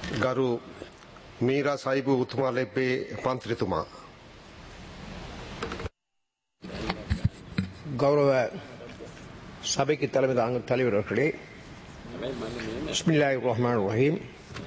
ගරු මීරා සයිබ උතුමා ලැබේ පන්ත්‍රතුමා. கௌரவ சபைக்கு தலைமை தாங்க தலைவர் அவர்களே பிஸ்மில்லாஹிர் ரஹ்மான் ரஹீம்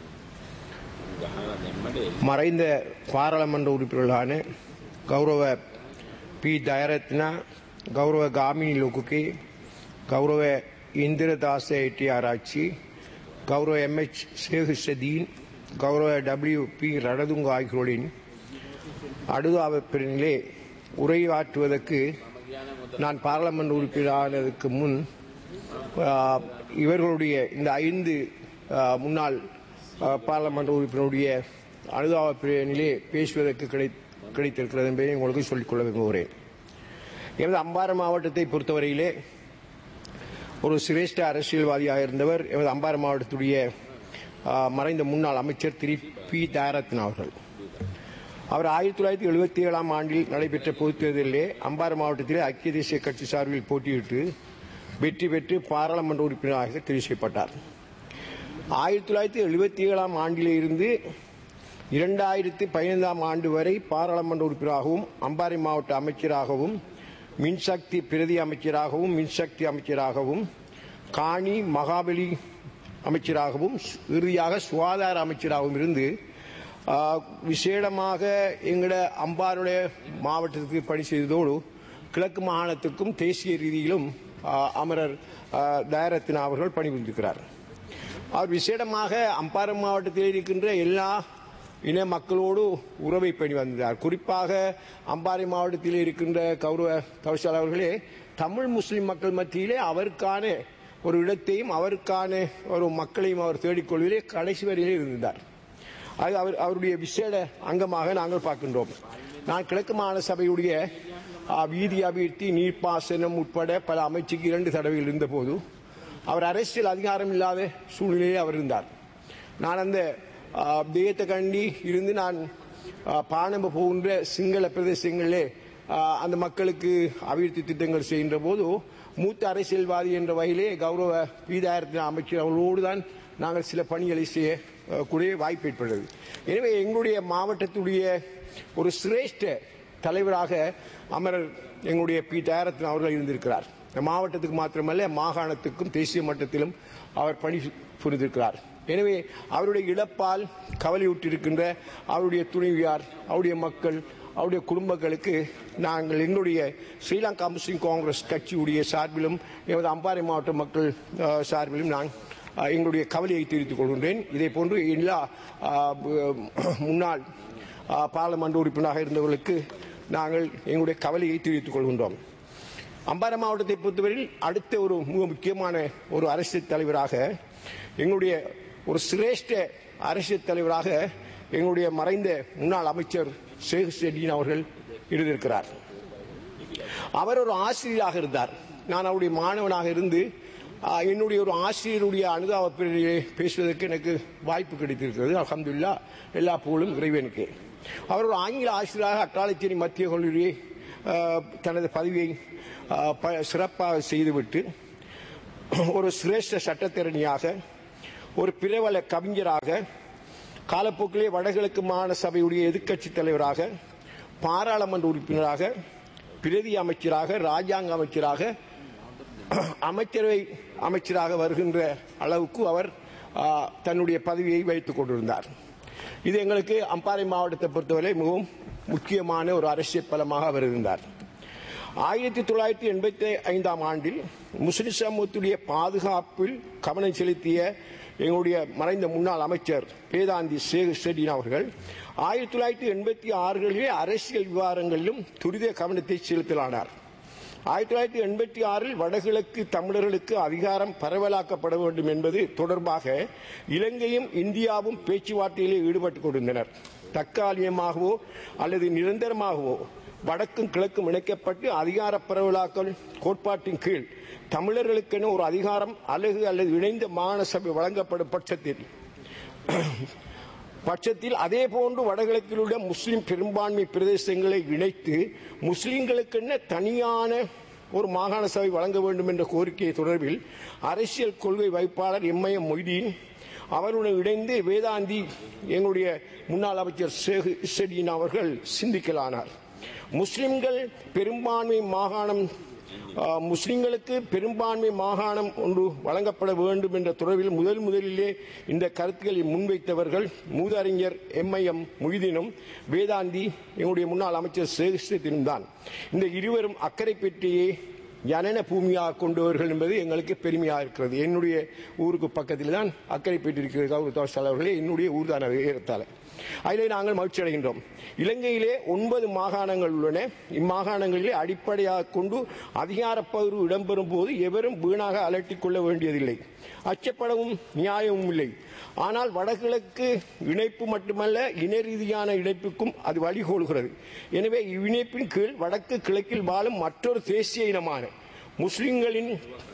மறைந்த பாராளுமன்ற உறுப்பினர்களான கௌரவ பி தயரத்னா கௌரவ காமினி லோகுகி கௌரவ இந்திரதாச எட்டி ஆராய்ச்சி கௌரவ எம்எச் சேகுசதீன் கௌரவ டபிள்யூ பி ரணதுங்க ஆகியோரின் அடுதாவப்பிரினிலே உரையாற்றுவதற்கு நான் பாராளுமன்ற உறுப்பினரானதுக்கு முன் ஆ, இவர்களுடைய இந்த ஐந்து ஆ, முன்னாள் ஆ, பாராளுமன்ற உறுப்பினருடைய அனுதாபப்பிரிவினிலே பேசுவதற்கு கிடை கிடைத்திருக்கிறது என்பதை உங்களுக்கு சொல்லிக்கொள்ள விரும்புகிறேன் எனது அம்பாறை மாவட்டத்தை பொறுத்தவரையிலே ஒரு சிரேஷ்ட அரசியல்வாதியாக இருந்தவர் எமது அம்பாறை மாவட்டத்துடைய ஆ, மறைந்த முன்னாள் அமைச்சர் திரு பி தாரத்னா அவர்கள் அவர் ஆயிரத்தி தொள்ளாயிரத்தி எழுபத்தி ஏழாம் ஆண்டில் நடைபெற்ற பொதுத் தேர்தலிலே அம்பாறை மாவட்டத்திலே ஐக்கிய தேசிய கட்சி சார்பில் போட்டியிட்டு வெற்றி பெற்று பாராளுமன்ற உறுப்பினராக தெரிவு செய்யப்பட்டார் ஆயிரத்தி தொள்ளாயிரத்தி எழுபத்தி ஏழாம் ஆண்டிலே இருந்து இரண்டாயிரத்தி பதினைந்தாம் ஆண்டு வரை பாராளுமன்ற உறுப்பினராகவும் அம்பாறை மாவட்ட அமைச்சராகவும் மின்சக்தி பிரதி அமைச்சராகவும் மின்சக்தி அமைச்சராகவும் காணி மகாபலி அமைச்சராகவும் இறுதியாக சுகாதார அமைச்சராகவும் இருந்து ஆ, விசேடமாக எங்களோட அம்பாருடைய மாவட்டத்துக்கு பணி செய்ததோடு கிழக்கு மாகாணத்துக்கும் தேசிய ரீதியிலும் ஆ, அமரர் ஆ, தயரத்னா அவர்கள் பணிபுரிந்திருக்கிறார் அவர் விசேடமாக அம்பாறை மாவட்டத்தில் இருக்கின்ற எல்லா இன மக்களோடு உறவை பண்ணி வந்தார் குறிப்பாக அம்பாறை மாவட்டத்தில் இருக்கின்ற கௌரவ தவசால் அவர்களே தமிழ் முஸ்லிம் மக்கள் மத்தியிலே அவருக்கான ஒரு இடத்தையும் அவருக்கான ஒரு மக்களையும் அவர் தேடிக்கொள்வதிலே கடைசி வரையிலே இருந்தார் அது அவர் அவருடைய விசேட அங்கமாக நாங்கள் பார்க்கின்றோம் நான் கிழக்கு மாகாண சபையுடைய ஆ, வீதி அபிவிருத்தி நீர்ப்பாசனம் உட்பட பல அமைச்சுக்கு இரண்டு தடவைகள் இருந்தபோது அவர் அரசியல் அதிகாரம் இல்லாத சூழ்நிலையில் அவர் இருந்தார் நான் அந்த ஆ, தெய்யத்தை கண்டி இருந்து நான் ஆ, பானம்ப போகின்ற சிங்கள பிரதேசங்களிலே ஆ, அந்த மக்களுக்கு அபிவிருத்தி திட்டங்கள் செய்கின்ற போது மூத்த அரசியல்வாதி என்ற வகையிலே கௌரவ பீதாயிரத்தின அமைச்சர் அவர்களோடு தான் நாங்கள் சில பணிகளை செய்ய அஹ், கூடிய வாய்ப்பு ஏற்பட்டது எனவே எங்களுடைய மாவட்டத்துடைய ஒரு சிரேஷ்ட தலைவராக அமரர் எங்களுடைய பி தயாரத்தின் அவர்கள் இருந்திருக்கிறார் இந்த மாவட்டத்துக்கு மாத்திரமல்ல மாகாணத்துக்கும் தேசிய மட்டத்திலும் அவர் பணி புரிந்திருக்கிறார் எனவே அவருடைய இழப்பால் கவலையுற்றிருக்கின்ற அவருடைய துணைவியார் அவருடைய மக்கள் அவருடைய குடும்பங்களுக்கு நாங்கள் எங்களுடைய ஸ்ரீலங்கா முஸ்லிம் காங்கிரஸ் கட்சியுடைய சார்பிலும் எமது அம்பாறை மாவட்ட மக்கள் அஹ், சார்பிலும் நான் அஹ், எங்களுடைய கவலையை தெரிவித்துக் கொள்கின்றேன் இதே போன்று எல்லா அஹ், ப- முன்னாள் அஹ், பாராளுமன்ற உறுப்பினராக இருந்தவர்களுக்கு நாங்கள் எங்களுடைய கவலையை தெரிவித்துக் கொள்கின்றோம் அம்பாறை மாவட்டத்தை பொறுத்தவரையில் அடுத்த ஒரு மிக முக்கியமான ஒரு அரசியல் தலைவராக எங்களுடைய ஒரு சிரேஷ்ட அரசியல் தலைவராக எங்களுடைய மறைந்த முன்னாள் அமைச்சர் ஷேக் செட்டீன் அவர்கள் இருந்திருக்கிறார் அவர் ஒரு ஆசிரியராக இருந்தார் நான் அவருடைய மாணவனாக இருந்து ஆ, என்னுடைய ஒரு ஆசிரியருடைய அனுதாப பிரிவிலே பேசுவதற்கு எனக்கு வாய்ப்பு கிடைத்திருக்கிறது அல்ஹம்துலில்லாஹ் எல்லா புகழும் இறைவனுக்கு அவர் ஒரு ஆங்கில ஆசிரியராக அட்டாளச்சேரி மத்திய கல்லூரியை ஆ, தனது பதவியை ஆ, ப- சிறப்பாக செய்துவிட்டு ஒரு சிரேஷ்ட சட்டத்திறனியாக ஒரு பிரபல கவிஞராக காலப்போக்கிலே வடகிழக்கு மாகாண சபையுடைய எதிர்க்கட்சி தலைவராக பாராளுமன்ற உறுப்பினராக பிரதி அமைச்சராக ராஜாங்க அமைச்சராக அமைச்சரவை அமைச்சராக வருகின்ற அளவுக்கு அவர் ஆ, தன்னுடைய பதவியை வைத்துக் கொண்டிருந்தார் இது எங்களுக்கு அம்பாறை மாவட்டத்தை பொறுத்தவரை மிகவும் முக்கியமான ஒரு அரசியல் பலமாக அவர் இருந்தார் ஆயிரத்தி தொள்ளாயிரத்தி எண்பத்தி ஐந்தாம் ஆண்டில் முஸ்லிம் சமூகத்துடைய பாதுகாப்பில் கவனம் செலுத்திய எங்களுடைய மறைந்த முன்னாள் அமைச்சர் வேதாந்தி சேகு செட்டின் அவர்கள் ஆயிரத்தி தொள்ளாயிரத்தி எண்பத்தி ஆறுகளிலே அரசியல் விவகாரங்களிலும் துரித கவனத்தை செலுத்தலானார் ஆயிரத்தி தொள்ளாயிரத்தி எண்பத்தி ஆறில் வடகிழக்கு தமிழர்களுக்கு அதிகாரம் பரவலாக்கப்பட வேண்டும் என்பது தொடர்பாக இலங்கையும் இந்தியாவும் பேச்சுவார்த்தையிலே ஈடுபட்டுக் கொண்டிருந்தனர் தற்காலிகமாகவோ அல்லது நிரந்தரமாகவோ வடக்கும் கிழக்கும் இணைக்கப்பட்டு அதிகார பரவலாக்கல் கோட்பாட்டின் கீழ் தமிழர்களுக்கென ஒரு அதிகாரம் அலகு அல்லது இணைந்த மாகாண சபை வழங்கப்படும் பட்சத்தில் பட்சத்தில் அதே போன்று வடகிழக்கில் உள்ள முஸ்லிம் பெரும்பான்மை பிரதேசங்களை இணைத்து முஸ்லிம்களுக்கென தனியான ஒரு மாகாண சபை வழங்க வேண்டும் என்ற கோரிக்கை தொடர்பில் அரசியல் கொள்கை வைப்பாளர் எம்ஐஎம் மொய்தீன் அவருடன் இணைந்து வேதாந்தி எங்களுடைய முன்னாள் அமைச்சர் ஷேக் இஸ்ஸடீன் அவர்கள் சிந்திக்கலானார் முஸ்லிம்கள் பெரும்பான்மை மாகாணம் ஆஹ், முஸ்லிம்களுக்கு பெரும்பான்மை மாகாணம் ஒன்று வழங்கப்பட வேண்டும் என்ற துறவில் முதல் முதலிலே இந்த கருத்துக்களை முன்வைத்தவர்கள் மூதறிஞர் எம்ஐஎம் மொய்தீனும் வேதாந்தி எங்களுடைய முன்னாள் அமைச்சர் சேகத்தினும் தான் இந்த இருவரும் அக்கறை பெற்றியே ஜனன பூமியாக கொண்டவர்கள் என்பது எங்களுக்கு பெருமையாக இருக்கிறது என்னுடைய ஊருக்கு பக்கத்தில் தான் அக்கறை பெற்றிருக்கிறது கௌரவ அவர்களே என்னுடைய ஊர் தான் அது ஏறத்தாழ அதிலே நாங்கள் மகிழ்ச்சி அடைகின்றோம் இலங்கையிலே ஒன்பது மாகாணங்கள் உள்ளன இம்மாகாணங்களிலே அடிப்படையாக கொண்டு அதிகார பகிர்வு இடம்பெறும் போது எவரும் வீணாக அலட்டிக் கொள்ள வேண்டியதில்லை அச்சப்படவும் நியாயமும் இல்லை ஆனால் வடகிழக்கு இணைப்பு மட்டுமல்ல இன ரீதியான இணைப்புக்கும் அது வழிகோலுகிறது எனவே இவ்விணைப்பின் கீழ் வடக்கு கிழக்கில் வாழும் மற்றொரு தேசிய இனமான முஸ்லிம்களின்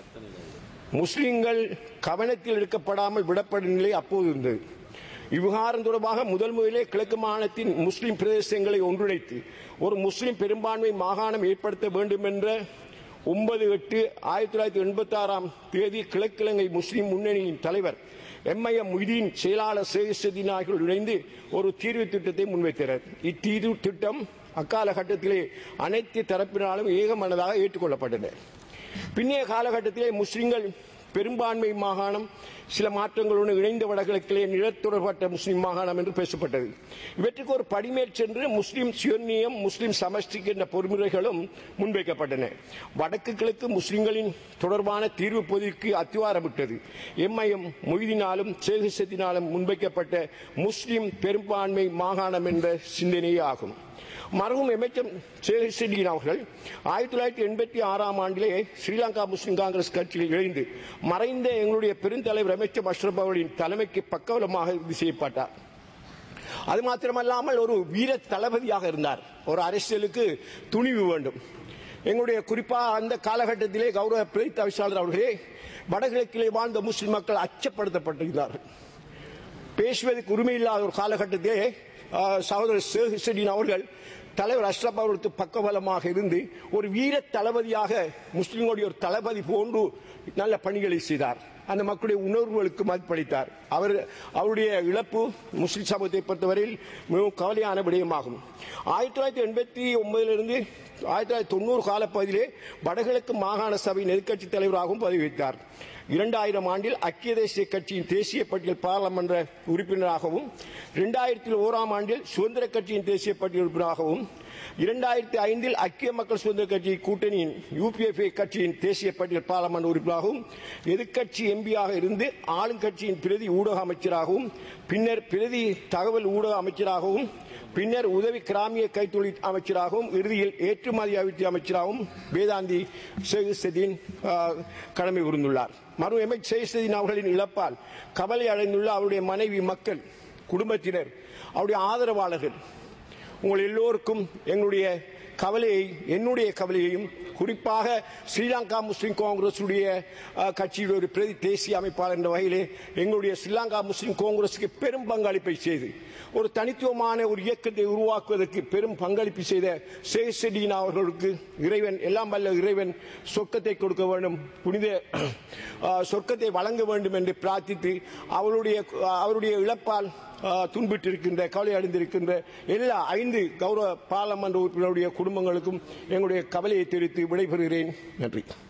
முஸ்லிம்கள் கவனத்தில் எடுக்கப்படாமல் விடப்படும் நிலை அப்போது இருந்தது இவ்விவகாரம் தொடர்பாக முதல் முதலே கிழக்கு மாகாணத்தின் முஸ்லிம் பிரதேசங்களை ஒன்றிணைத்து ஒரு முஸ்லிம் பெரும்பான்மை மாகாணம் ஏற்படுத்த வேண்டும் என்ற ஒன்பது எட்டு ஆயிரத்தி தொள்ளாயிரத்தி எண்பத்தி ஆறாம் தேதி கிழக்கிழங்கை முஸ்லிம் முன்னணியின் தலைவர் எம்ஐஎம் முய்தீன் செயலாளர் சேகசதீன் ஆகியோர் இணைந்து ஒரு தீர்வு திட்டத்தை முன்வைத்தனர் இத்தீர்வு திட்டம் அக்காலகட்டத்திலே அனைத்து தரப்பினாலும் ஏகமனதாக ஏற்றுக்கொள்ளப்பட்டன பின்னைய காலகட்டத்திலே முஸ்லிம்கள் பெரும்பான்மை மாகாணம் சில மாற்றங்களுடன் இணைந்த வடகிழக்கிலே நிலத்தொடர்பட்ட முஸ்லிம் மாகாணம் என்று பேசப்பட்டது இவற்றுக்கு ஒரு படிமேல் சென்று முஸ்லிம் சுயநியம் முஸ்லிம் சமஷ்டிக் என்ற பொறிமுறைகளும் முன்வைக்கப்பட்டன வடக்கு கிழக்கு முஸ்லிம்களின் தொடர்பான தீர்வு பொதிக்கு அத்திவாரமிட்டது எம்ஐஎம் மொய்தினாலும் சேகசத்தினாலும் முன்வைக்கப்பட்ட முஸ்லிம் பெரும்பான்மை மாகாணம் என்ற சிந்தனையே ஆகும் மருகும் எம்எச்எம் சேகசெடியின் அவர்கள் ஆயிரத்தி தொள்ளாயிரத்தி எண்பத்தி ஆறாம் ஆண்டிலே ஸ்ரீலங்கா முஸ்லிம் காங்கிரஸ் கட்சியில் இணைந்து மறைந்த எங்களுடைய பெருந்தலைவர் எம்எச்எம் அஷ்ரப் அவர்களின் தலைமைக்கு பக்கபலமாக இது செய்யப்பட்டார் அது மாத்திரமல்லாமல் ஒரு வீர தளபதியாக இருந்தார் ஒரு அரசியலுக்கு துணிவு வேண்டும் எங்களுடைய குறிப்பாக அந்த காலகட்டத்திலே கௌரவ பிரதி தவிசாளர் அவர்களே வடகிழக்கிலே வாழ்ந்த முஸ்லிம் மக்கள் அச்சப்படுத்தப்பட்டிருந்தார்கள் பேசுவதற்கு உரிமை இல்லாத ஒரு காலகட்டத்திலே ஆஹ், சகோதரர் ஷேக் ஹுசைன் அவர்கள் தலைவர் அஷ்ரப் அவர்களுக்கு பக்கபலமாக இருந்து ஒரு வீர தளபதியாக முஸ்லிம்களுடைய ஒரு தளபதி போன்று நல்ல பணிகளை செய்தார் அந்த மக்களுடைய உணர்வுகளுக்கு மதிப்பளித்தார் அவர் அவருடைய இழப்பு முஸ்லிம் சமூகத்தை பொறுத்தவரையில் மிகவும் கவலையான விடயமாகும் ஆயிரத்தி தொள்ளாயிரத்தி எண்பத்தி ஒன்பதிலிருந்து ஆயிரத்தி தொள்ளாயிரத்தி தொண்ணூறு காலப்பகுதியிலே வடகிழக்கு மாகாண சபை எதிர்க்கட்சி தலைவராகவும் பதவி வைத்தார் இரண்டாயிரம் ஆண்டில் ஐக்கிய தேசிய கட்சியின் தேசிய பட்டியல் பாராளுமன்ற உறுப்பினராகவும் இரண்டாயிரத்தி ஓராம் ஆண்டில் சுதந்திர கட்சியின் தேசிய பட்டியல் உறுப்பினராகவும் இரண்டாயிரத்தி ஐந்தில் ஐக்கிய மக்கள் சுதந்திர கட்சி கூட்டணியின் யூபிஎஃப்ஏ கட்சியின் தேசிய பட்டியல் பாராளுமன்ற உறுப்பினராகவும் எதிர்க்கட்சி எம்பியாக இருந்து ஆளுங்கட்சியின் பிரதி ஊடக அமைச்சராகவும் பின்னர் பிரதி தகவல் ஊடக அமைச்சராகவும் பின்னர் உதவி கிராமிய கைத்தொழில் அமைச்சராகவும் இறுதியில் ஏற்றுமதி அபிவிருத்தி அமைச்சராகவும் வேதாந்தி சேகுசதீன் கடமை புரிந்துள்ளார் மறு எம்எச் சேகுசதீன் அவர்களின் இழப்பால் கவலை அடைந்துள்ள அவருடைய மனைவி மக்கள் குடும்பத்தினர் அவருடைய ஆதரவாளர்கள் உங்கள் எல்லோருக்கும் எங்களுடைய கவலையை என்னுடைய கவலையையும் குறிப்பாக ஸ்ரீலங்கா முஸ்லிம் காங்கிரசுடைய அஹ், கட்சியில் ஒரு பிரதி தேசிய அமைப்பாளர் என்ற வகையிலே எங்களுடைய ஸ்ரீலங்கா முஸ்லிம் காங்கிரசுக்கு பெரும் பங்களிப்பை செய்து ஒரு தனித்துவமான ஒரு இயக்கத்தை உருவாக்குவதற்கு பெரும் பங்களிப்பு செய்த சேசடினா அவர்களுக்கு இறைவன் எல்லாம் வல்ல இறைவன் சொர்க்கத்தை கொடுக்க வேண்டும் புனித அஹ், சொர்க்கத்தை வழங்க வேண்டும் என்று பிரார்த்தித்து அவருடைய அவருடைய இழப்பால் ஆஹ், துன்புற்றிருக்கின்ற கவலை அடைந்திருக்கின்ற எல்லா ஐந்து கௌரவ பாராளுமன்ற உறுப்பினருடைய குடும்பங்களுக்கும் எங்களுடைய கவலையை தெரிவித்து விடைபெறுகிறேன் நன்றி